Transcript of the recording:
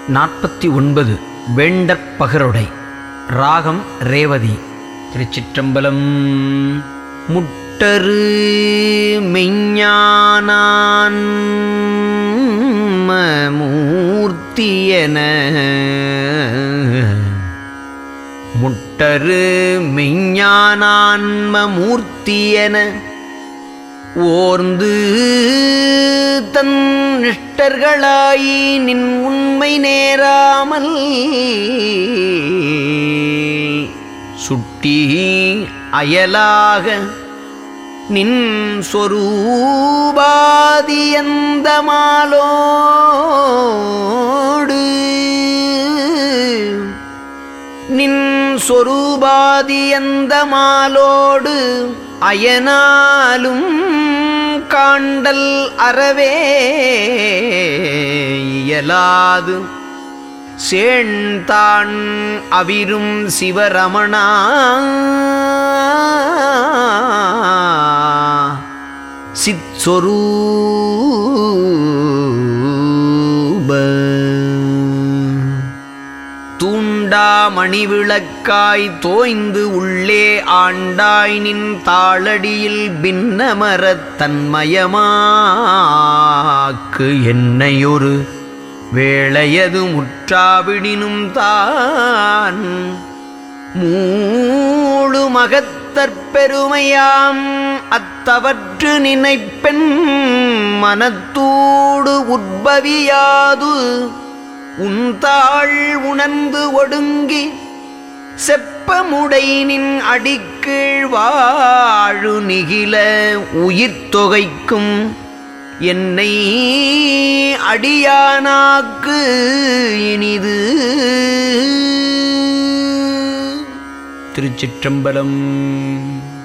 நாற்பத்தி ஒன்பது வேண்டற் பகருடை ராகம் ரேவதி திருச்சிற்றம்பலம் முட்டரு மெஞ்ஞானான் மூர்த்தியன முட்டரு மெஞ்ஞானான்ம மூர்த்தியன ஓர்ந்து தன் நிஷ்டர்களாயி நின் உண்மை நேராமல் சுட்டி அயலாக நின் சொரூபாதியந்த மாலோடு நின் சொரூபாதியந்த மாலோடு அயனாலும் காண்டல் அறவே இயலாது சேண்தான் அவிரும் சிவரமணா சித்சொரூப தூண்டா மணிவிளக்காய் தோய்ந்து உள்ளே ஆண்டாய் நின் தாளடியில் பின்னமரத் தன்மயமாக்கு என்னையொரு வேளையது முற்றாவிடினும் தான் மூழு மகத்தற்பெருமையாம் அத்தவற்று நினைப்பெண் மனத்தூடு உட்பவியாது உன்தாள் உணர்ந்து ஒடுங்கி செப்பமுடை நின் அடிக்கீழ் வாழு நிகில உயிர் தொகைக்கும் என்னை அடியானாக்கு இனிது திருச்சிற்றம்பலம்